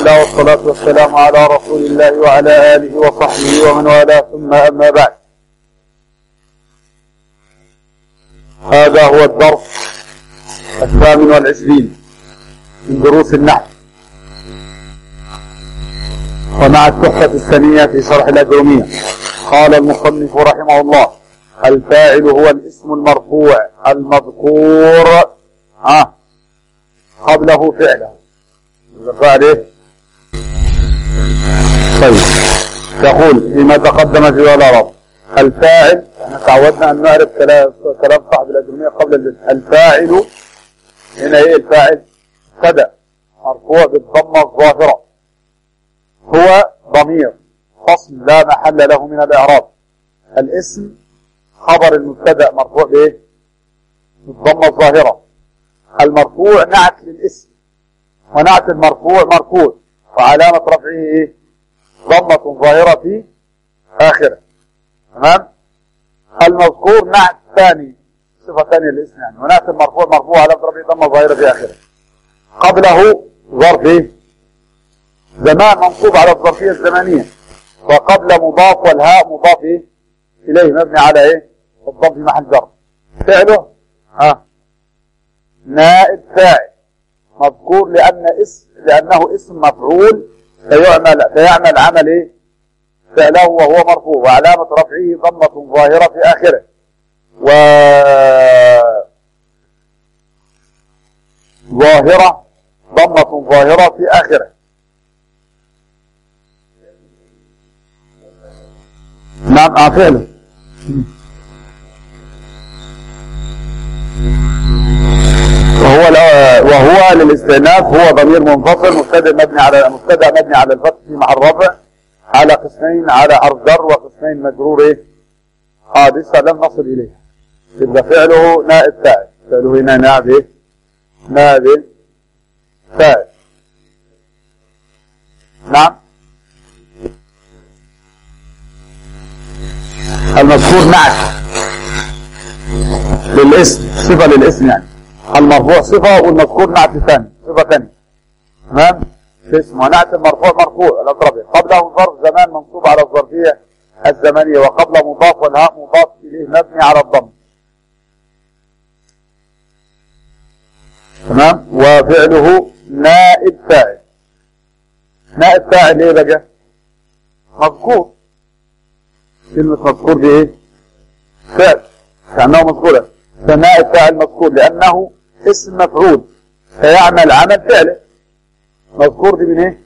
الله والصلاة والسلام على رسول الله وعلى آله وصحبه ومن والاه ثم أما بعد هذا هو الدرس الثامن والعشرين من دروس النحو ومع التحفة الثانية في شرح الأجرومية قال المصنف رحمه الله الفاعل هو الاسم المرفوع المذكور ها قبله فعله الفاعل ايه طيب يقول فيما تقدم في الأعراب الفاعل احنا تعودنا ان نعرف كلام كلام صاحب الأجرومية قبل الجزء الفاعل هنا ايه الفاعل ابتدأ مرفوع بالضمة الظاهرة هو ضمير فصل لا محل له من الإعراب الاسم خبر المبتدا مرفوع بايه بالضمه الظاهره المرفوع نعت للاسم ونعت المرفوع مرفوع وعلامه رفعه ايه ضمه ظاهره في اخره تمام المذكور نعت ثاني صفه ثانيه للاسم يعني ونعت المرفوع مرفوع علامه رفعه ضمه ظاهره في اخره قبله ظرف ايه زمان منصوب على الظرفيه الزمانيه وقبل مضاف والهاء مضاف ايه اليه مبني على ايه الضم في محل جر فعله ها نائب فاعل مذكور لان اسم لانه اسم مفعول فيعمل فيعمل عمل ايه فعله وهو مرفوع وعلامه رفعه ضمه ظاهره في اخره و ظاهره ضمه ظاهره في اخره نعم اه فعله وهو وهو للاستئناف هو ضمير منفصل مبتدا مبني على مبتدا مبني على الفتح في محل رفع على قسمين على حرف جر وقسمين مجرور ايه حادثه لم نصل اليها يبقى فعله نائب فاعل فعله هنا نائب ايه نائب فاعل نعم المذكور نعت للاسم صفة للاسم يعني المرفوع صفة والمذكور نعت ثاني صفة ثانية تمام اسم ونعت المرفوع مرفوع الأضربي قبله ظرف زمان منصوب على الظرفية الزمنية وقبل مضاف والهاء مضاف إليه مبني على الضم تمام وفعله نائب فاعل نائب فاعل ايه بقى مذكور كلمة مذكور دي ايه فعل كأنه مذكورة فنائب فاعل مذكور لأنه اسم مفعول فيعمل عمل فعله مذكور دي من ايه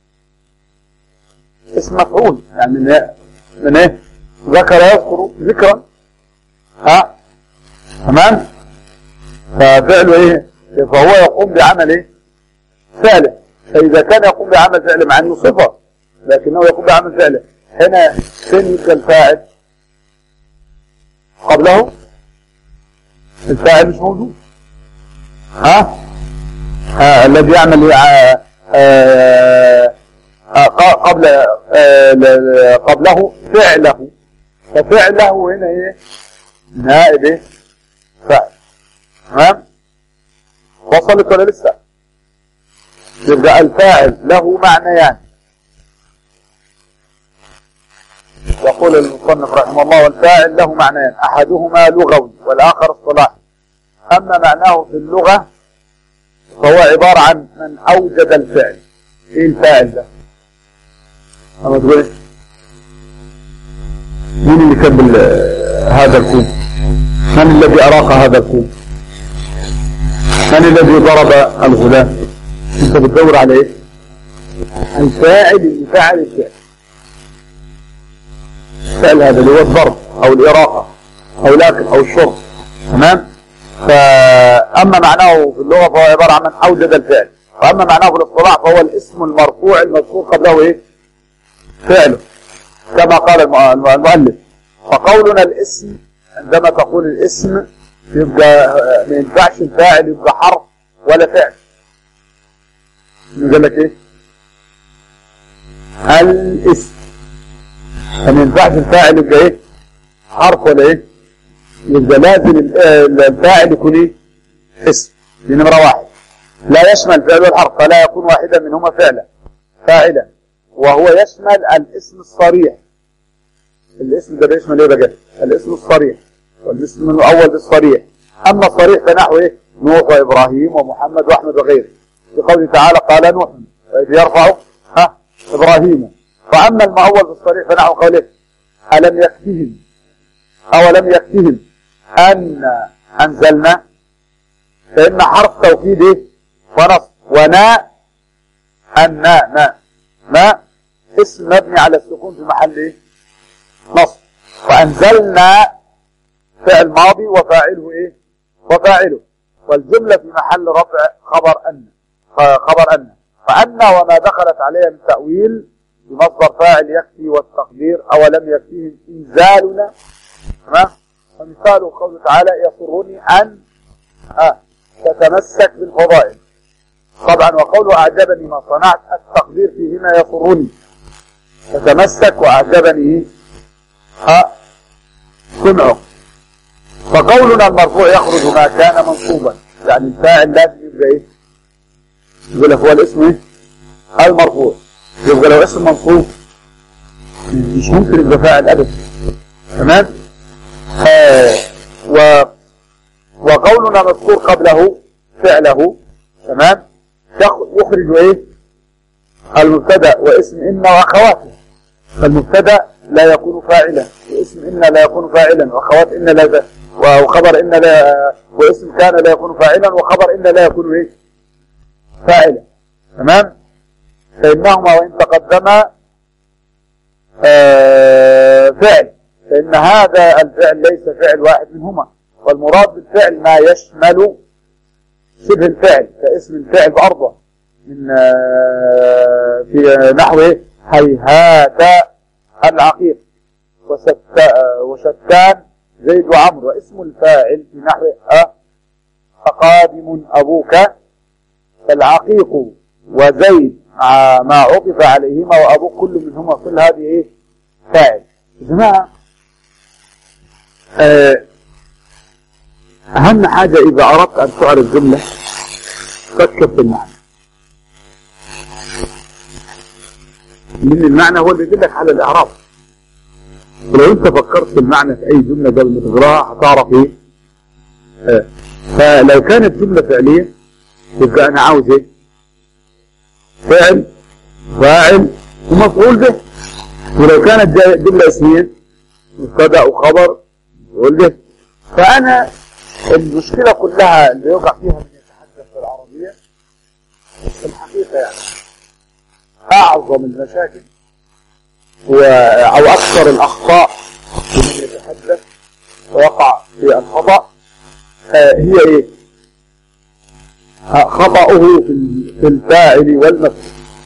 اسم مفعول يعني من ايه من ايه ذكر يذكر ذكرا ها تمام ففعله ايه فهو يقوم بعمل ايه فعله فإذا كان يقوم بعمل فعله مع انه صفة لكنه يقوم بعمل فعله هنا فين يبقى الفاعل قبله الفاعل مش موجود ها, ها الذي يعمل آه آه آه قبل قبله فعله ففعله هنا ايه نائب ايه فاعل تمام وصلت ولا لسه يبقى الفاعل له معنيان يعني. يقول المصنف رحمه الله والفاعل له معنيان احدهما لغوي والاخر اصطلاحي اما معناه في اللغه فهو عباره عن من اوجد الفعل ايه الفاعل ده اما تقول ايه مين اللي كتب هذا الكون من الذي اراق هذا الكون من الذي ضرب الغلام انت بتدور على ايه الفاعل اللي فعل الفعل الفعل هذا اللي هو الضرب او الاراقه او الاكل او الشرب تمام فاما معناه في اللغه فهو عباره عن من اوجد الفعل واما معناه في الاصطلاح فهو الاسم المرفوع المذكور قبله ايه فعله كما قال المؤلف فقولنا الاسم عندما تقول الاسم يبقى ما ينفعش الفاعل يبقى حرف ولا فعل يقول لك ايه الاسم فما ينفعش الفاعل يبقى ايه حرف ولا ايه يبقى لازم الفاعل يكون ايه اسم دي نمره واحد لا يشمل فعل والحرف فلا يكون واحدا منهما فعلا فاعلا وهو يشمل الاسم الصريح الاسم ده بيشمل ايه بقى الاسم الصريح والاسم الاول بالصريح اما الصريح فنحو ايه نوح وابراهيم ومحمد واحمد وغيره في قوله تعالى قال نوح واذ يرفع ها ابراهيم فاما المؤول بالصريح فنحو قوله الم يكفهم اولم يكفهم ان انزلنا فان حرف توكيد ايه ونصب ونا النا ما ما اسم مبني على السكون في محل ايه نصب وانزلنا فعل ماضي وفاعله ايه وفاعله والجملة في محل رفع خبر ان خبر ان فان وما دخلت عليها من تأويل بمصدر فاعل يكفي والتقدير اولم يكفيهم انزالنا تمام فمثاله قوله تعالى يسرني ان آه تتمسك بالفضائل طبعا وقوله اعجبني ما صنعت التقدير فيهما يسرني تتمسك واعجبني ها سمعه فقولنا المرفوع يخرج ما كان منصوبا يعني الفاعل لازم يبقى ايه يقول لك هو الاسم ايه المرفوع يبقى لو اسم منصوب مش ممكن يبقى فاعل ابدا تمام آه و وقولنا مذكور قبله فعله تمام يخرج ايه المبتدا واسم ان واخواته فالمبتدا لا يكون فاعلا واسم ان لا يكون فاعلا واخوات ان لا وخبر ان لا واسم كان لا يكون فاعلا وخبر ان لا يكون ايه فاعلا تمام فانهما وان تقدما آه فعل فان هذا الفعل ليس فعل واحد منهما والمراد بالفعل ما يشمل شبه الفعل كاسم الفعل بأرضه من آه في نحو هيهات العقيق وشتان زيد وعمرو واسم الفاعل في نحو أقادم أبوك العقيق وزيد مع ما عطف عليهما وأبوك كل منهما كل هذه إيه فاعل يا جماعة أهم حاجة إذا أردت أن تعرف جملة فكر في المعنى لأن المعنى هو اللي يدلك على الإعراب ولو أنت فكرت في المعنى في أي جملة قبل ما تقراها هتعرف إيه آه. فلو كانت جملة فعلية يبقى أنا عاوز إيه فعل فاعل ومفعول به ولو كانت جملة اسمية مبتدا وخبر مفعول به فأنا المشكلة كلها اللي يقع فيها من يتحدث بالعربية في الحقيقة يعني أعظم المشاكل و... أو أكثر الأخطاء من يتحدث ويقع في الخطأ آه هي إيه؟ خطأه في في الفاعل والمفعول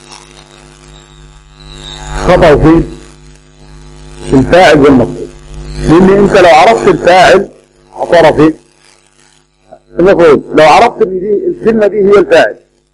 خطأه فين؟ في الفاعل والمفعول لأن أنت لو عرفت الفاعل هتعرف إيه؟ المفعول لو عرفت ان دي الكلمه دي هي الفاعل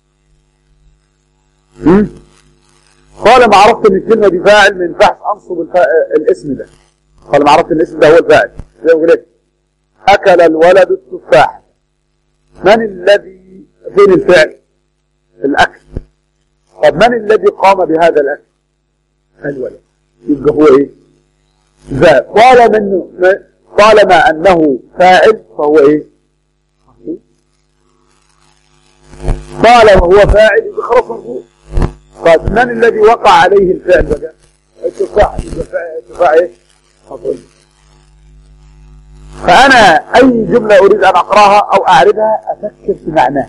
طالما عرفت ان الكلمه دي فاعل ما ينفعش انصب الفا... الاسم ده طالما عرفت ان الاسم ده هو الفاعل يقول ايه اكل الولد التفاح من الذي فين الفعل الاكل طب من الذي قام بهذا الاكل الولد يبقى هو ايه ذا طالما انه طالما انه فاعل فهو ايه طالما هو فاعل يبقى خلاص مرفوع طيب من الذي وقع عليه الفعل بقى التفاح التفاح ايه مفعول فانا اي جمله اريد ان اقراها او اعربها افكر في معناها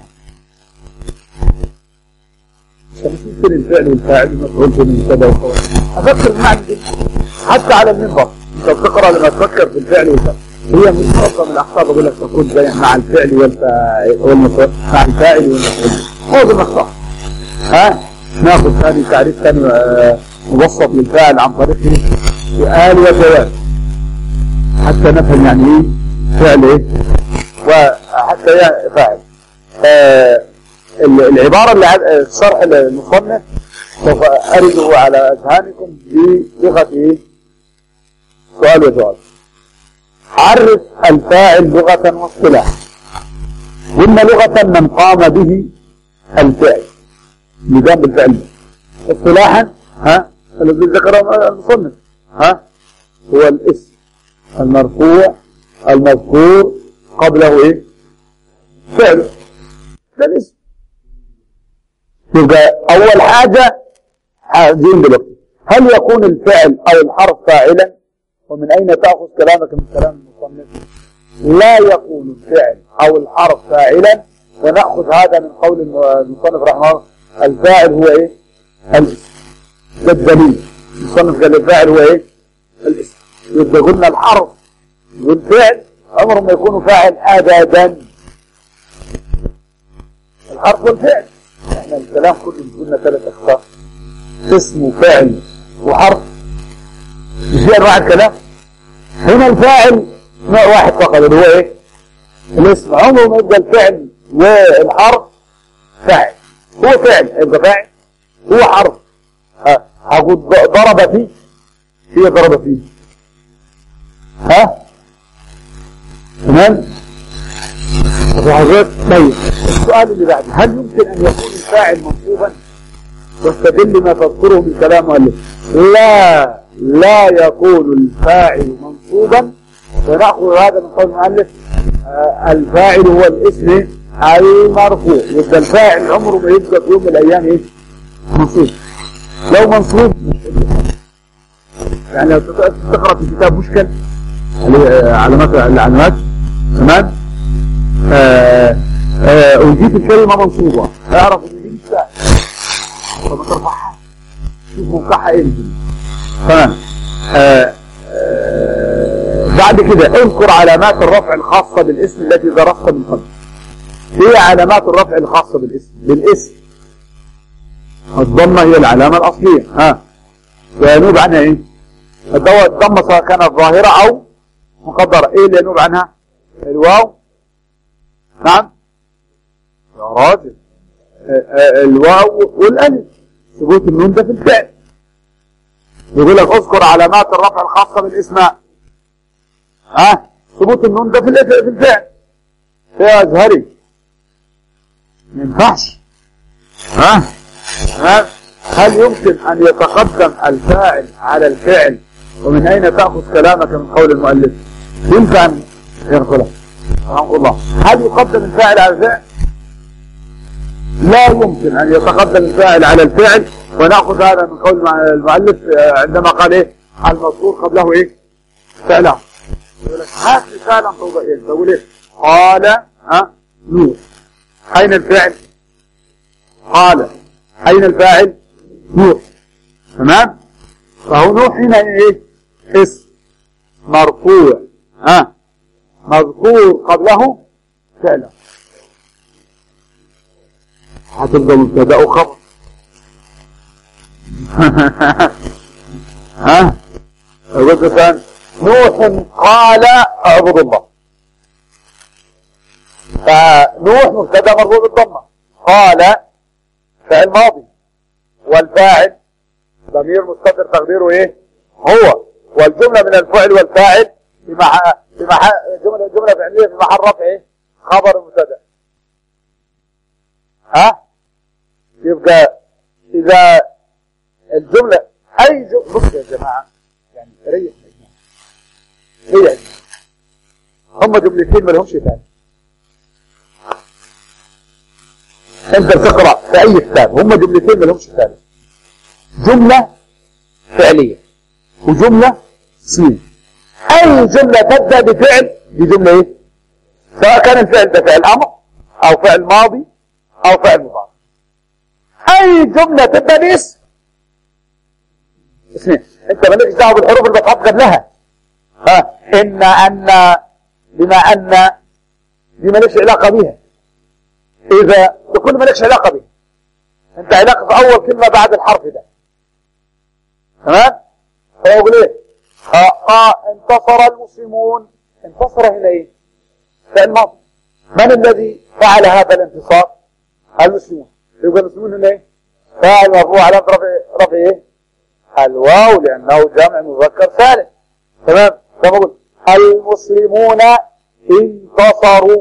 تمثيل الفعل والفاعل المفعول في المبتدا والخبر افكر في معنى حتى على المنبر انت بتقرا لما تفكر في الفعل والفاعل هي مشتقه من الاخطاء بقول لك تكون زي مع الفعل والفاعل والمفعول مع الفاعل والمفعول هو ده الاخطاء ها ناخذ ثاني تعريف ثاني مبسط للفاعل عن طريق سؤال وجواب حتى نفهم يعني ايه فعل ايه وحتى يعني فاعل آه العباره اللي شرح المصنف سوف ارده على اذهانكم بلغه ايه سؤال وجواب عرف الفاعل لغة واصطلاحا إما لغة من قام به الفعل نظام بالفعل اصطلاحا ها الذي ذكره المصنف ها هو الاسم المرفوع المذكور قبله ايه فعله ده الاسم يبقى اول حاجة عايزين دلوقتي هل يكون الفعل او الحرف فاعلا ومن اين تأخذ كلامك من كلام المصنف لا يكون الفعل او الحرف فاعلا ونأخذ هذا من قول المصنف رحمه الله الفاعل هو ايه الاسم ده الدليل المصنف قال الفاعل هو ايه الاسم يبقى قلنا الحرف والفعل عمره ما يكون فاعل ابدا الحرف والفعل احنا الكلام كله قلنا ثلاث اقسام اسم وفاعل وحرف مش دي انواع الكلام هنا الفاعل نوع واحد فقط اللي هو ايه الاسم عمره ما يبقى الفعل والحرف فاعل هو فعل يبقى فاعل هو حرف هقول ضرب فيه هي ضرب فيه ها تمام طيب السؤال اللي بعده هل يمكن ان يكون الفاعل منصوبا واستدل ما تذكره من كلام مؤلف لا لا يكون الفاعل منصوبا ونأخذ هذا من قول المؤلف آه الفاعل هو الاسم المرفوع يبقى الفاعل عمره ما يبقى في يوم من الايام ايه منصوب لو منصوب يعني لو تقرا في كتاب مشكل علامات العلامات تمام وجيت الكلمه منصوبه اعرف ان دي مش فاعل فما ترفعها شوف موقعها ايه تمام بعد كده اذكر علامات الرفع الخاصة بالاسم التي درست من قبل هي علامات الرفع الخاصة بالاسم بالاسم الضمة هي العلامة الأصلية ها وينوب عنها ايه الضمة سواء كانت ظاهرة أو مقدرة ايه اللي ينوب عنها الواو نعم يا راجل الواو والالف ثبوت النون ده في الفعل يقول لك اذكر علامات الرفع الخاصة بالاسماء ها ثبوت النون ده في في الفعل يا ازهري ما ينفعش ها ها هل يمكن ان يتقدم الفاعل على الفعل ومن اين تاخذ كلامك من قول المؤلف يمكن ان ينقلها رحمه الله هل يقدم الفاعل على الفعل لا يمكن ان يتقدم الفاعل على الفعل وناخذ هذا من قول المؤلف عندما قال ايه المذكور قبله ايه فعله يقول لك هات مثالا توضيحيا تقول ايه قال ها نوح اين الفعل قال اين الفاعل نوح تمام فهو نوح هنا ايه اسم مرفوع ها مذكور قبله فعله هتبقى مبتدا وخبر ها قلت مثلا نوح قال اعبد الله فنوح مبتدا مرفوع بالضمه قال فعل ماضي والفاعل ضمير مستتر تقديره ايه هو والجمله من الفعل والفاعل في محل في محل جمله جمله فعليه في محل رفع ايه خبر مبتدا ها يبقى اذا الجمله اي جمله بص يا جماعه يعني ريح ريح هم جملتين ما لهمش ثاني انت بتقرا في اي كتاب هم جملتين ما لهمش ثالث جمله فعليه وجمله اسميه اي جمله تبدا بفعل دي جمله ايه سواء كان الفعل ده فعل امر او فعل ماضي او فعل مضارع اي جمله تبدا باسم اسمه انت مالكش دعوه بالحروف اللي بتحط قبلها ها ان ان بما ان دي مالكش علاقه بيها اذا تكون مالكش علاقه بيها انت علاقه في اول كلمه بعد الحرف ده تمام فيقول ايه آه آه انتصر المسلمون انتصر هنا ايه فعل ماضي من الذي فعل هذا الانتصار المسلمون يبقى المسلمون هنا ايه فاعل مرفوع على رفع رفع ايه الواو لانه جمع مذكر سالم تمام فبقول المسلمون انتصروا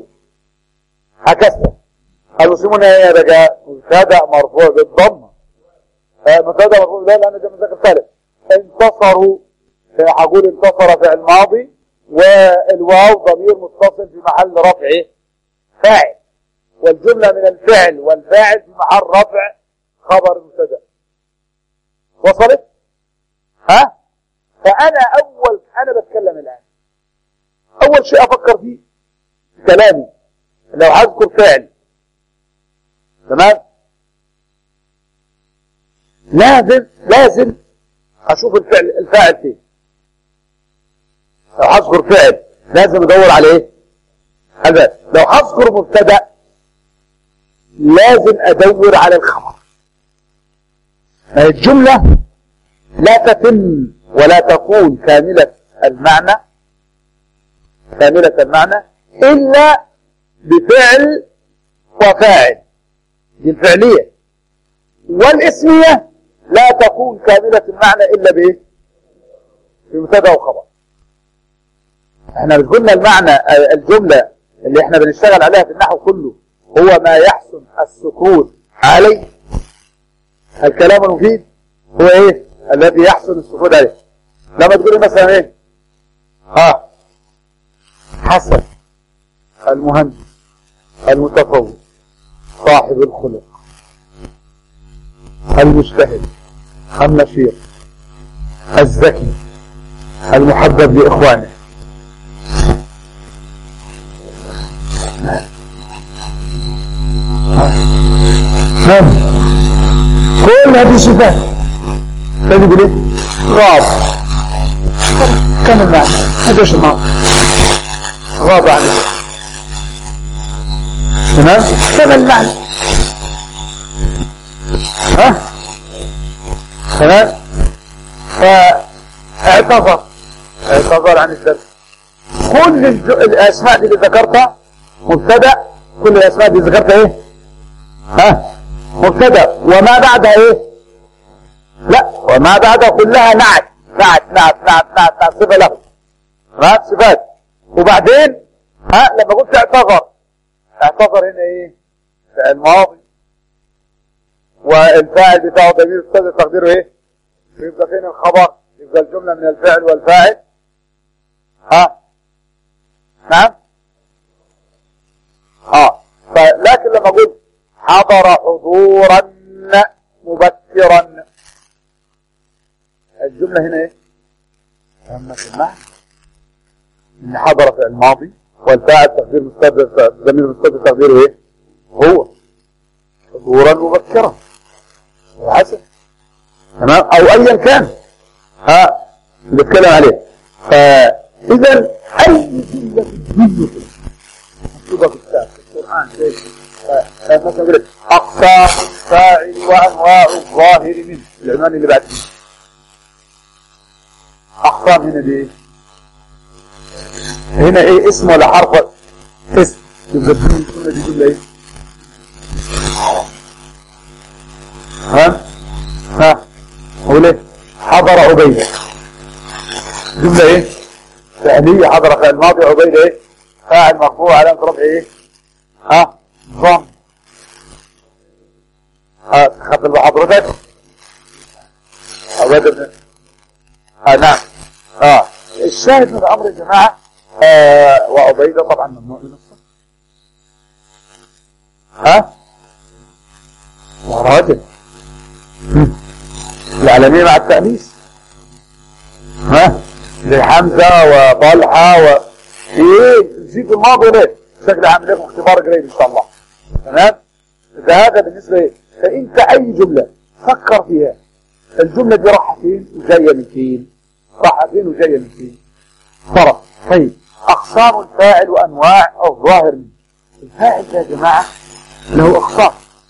هكذا المسلمون ايه يا بقى مبتدا مرفوع بالضمه مبتدا مرفوع لا لأنه جمع ذكر ثالث انتصروا هقول انتصر فعل ماضي والواو ضمير متصل في محل رفع فاعل والجملة من الفعل والفاعل في محل رفع خبر مبتدا وصلت ها فأنا أول أنا بتكلم الآن أول شيء أفكر فيه كلامي لو هذكر فعل تمام لازم لازم اشوف الفعل الفاعل فين لو هذكر فعل لازم ادور على ايه هذا لو هذكر مبتدا لازم ادور على الخبر الجمله لا تتم ولا تكون كامله المعنى كامله المعنى الا بفعل وفاعل دي الفعليه والاسميه لا تكون كاملة المعنى إلا بإيه؟ بمبتدا وخبر. احنا مش قلنا المعنى الجملة اللي احنا بنشتغل عليها في النحو كله هو ما يحسن السكوت عليه الكلام المفيد هو ايه؟ الذي يحسن السكوت عليه. لما تقولي مثلا ايه؟ ها حسن المهندس المتفوق صاحب الخلق المجتهد النشيط الذكي المحبب لإخوانه نعم كل هذه صفات تجد ليه غاب كم المعنى هذا شمال غاب عنه تمام كم المعنى ها تمام فاعتذر اعتذر عن الدرس كل الج... الاسماء دي اللي ذكرتها مبتدا كل الاسماء دي ذكرتها ايه ها مبتدا وما بعدها ايه لا وما بعدها كلها نعت نعت نعت نعت نعت, نعت صفه له نعت صفات وبعدين ها لما قلت اعتذر اعتذر هنا ايه فعل ماضي والفاعل بتاعه ضمير استاذ تقديره ايه يبقى فين الخبر يبقى الجملة من الفعل والفاعل ها نعم اه لكن لما اقول حضر حضورا مبكرا الجملة هنا ايه تمت المعنى ان حضر في الماضي والفاعل تقدير مستقبل ضمير مستقبل تقديره ايه هو حضورا مبكرا حسن تمام او ايا كان ها بنتكلم عليه فاذا اي جمله جمله مكتوبه في الكتاب في القران زي مثلا يقول لك اقسام الفاعل وانواع الظاهر منه العنوان اللي بعد اقسام هنا دي هنا ايه اسم ولا حرف اسم يبقى الجمله دي جمله ايه ها ها قول ايه حضر عبيدة جملة ايه فعلية حضر فعل ماضي عبيدة ايه فاعل مرفوع علامة رفع ايه ها ضم ها خد حضرتك عبيدة بن ها نعم اه الشاهد من الامر يا جماعة آه وعبيدة طبعا ممنوع من الصف ها وراجل العالمية مع التأنيث ها زي حمزة وطلحة و ايه نسيت الماضي ليه شكل عامل لكم اختبار قريب ان شاء الله تمام ده هذا بالنسبة ايه فانت اي جملة فكر فيها الجملة دي راحة فين وجاية من فين راحة فين وجاية من فين طرف طيب اقسام الفاعل وانواع الظاهر منه الفاعل ده يا جماعة له اقسام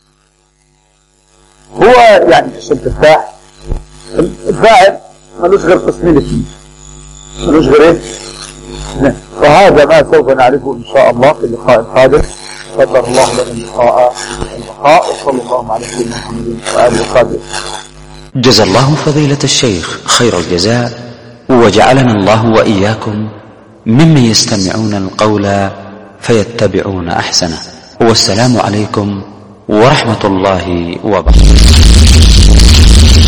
هو يعني في التفاح الفاعل ملوش غير قسمين اثنين ملوش غير ايه فهذا ما سوف نعرفه ان شاء الله في اللقاء القادم قدر الله لنا اللقاء اللقاء وصلى الله على سيدنا محمد واله وصحبه جزى الله فضيلة الشيخ خير الجزاء وجعلنا الله وإياكم ممن يستمعون القول فيتبعون أحسنه والسلام عليكم ورحمة الله وبركاته الله